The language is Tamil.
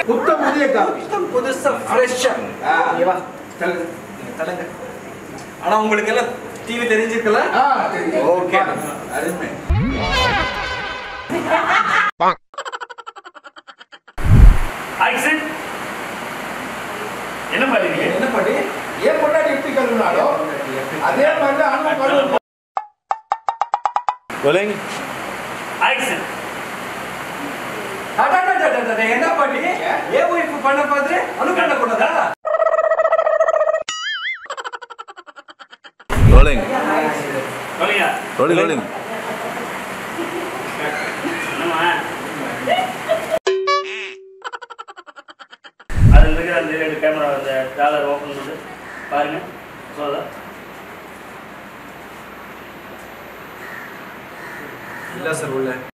புத்தம் புதிய காப்பி புதுசா ஃப்ரெஷ்ஷா ஆ. வா தள்ளுங்க நீங்க தள்ளுங்க ஆனா உங்களுக்கு எல்லாம் டிவி தெரிஞ்சிருக்கல ஆ தெரியும் ஓகே. அருமை ஆக்சன் என்ன பண்ணுறீங்க என்ன பண்ணி ஏன் பொண்டாட்டி எப்படி கழுவினாலோ அதே மாதிரி தான் அண்ணன் கழுவு சொல்லுங்க ஆக்சன் அடடடடடட, என்ன பண்ணி ஏன் ஒய்ஃப் பண்ண பார்த்து அனு பண்ண கூடாதா ரோலிங் சொல்லுங்க ரோலிங் ரோலிங் என்னம்மா அதில் இருக்கிற அந்த ரெண்டு கேமரா அந்த டாலர் ஓப்பன் பண்ணி பாருங்க சொல்லுதா இல்ல சார் உள்ள